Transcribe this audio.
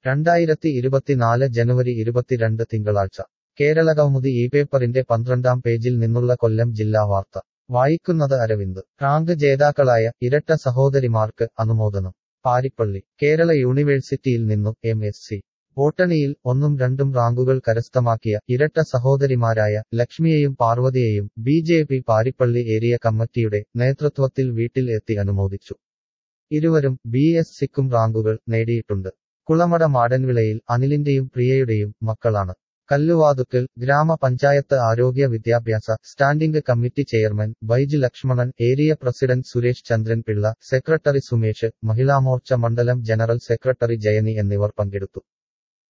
രണ്ടായിരത്തി ഇരുപത്തിനാല് ജനുവരി ഇരുപത്തിരണ്ട് തിങ്കളാഴ്ച കേരള കൗമുദി ഈ പേപ്പറിന്റെ പന്ത്രണ്ടാം പേജിൽ നിന്നുള്ള കൊല്ലം ജില്ലാ വാർത്ത വായിക്കുന്നത് അരവിന്ദ് റാങ്ക് ജേതാക്കളായ ഇരട്ട സഹോദരിമാർക്ക് അനുമോദനം പാരിപ്പള്ളി കേരള യൂണിവേഴ്സിറ്റിയിൽ നിന്നും എം എസ് സി ബോട്ടണിയിൽ ഒന്നും രണ്ടും റാങ്കുകൾ കരസ്ഥമാക്കിയ ഇരട്ട സഹോദരിമാരായ ലക്ഷ്മിയെയും പാർവതിയെയും B J P Paripally area കമ്മിറ്റിയുടെ നേതൃത്വത്തിൽ വീട്ടിൽ എത്തി അനുമോദിച്ചു ഇരുവരും ബി എസ് സിക്കും റാങ്കുകൾ നേടിയിട്ടുണ്ട് കുളമട മാടൻവിളയിൽ അനിലിന്റെയും പ്രിയയുടെയും മക്കളാണ് കല്ലുവാതുക്കൽ ഗ്രാമപഞ്ചായത്ത് ആരോഗ്യ വിദ്യാഭ്യാസ standing committee chairman Baiju Lakshmanan area president Suresh ചന്ദ്രൻ പിള്ള സെക്രട്ടറി സുമേഷ് മഹിളാമോർച്ച മണ്ഡലം ജനറൽ സെക്രട്ടറി ജയനി എന്നിവർ പങ്കെടുത്തു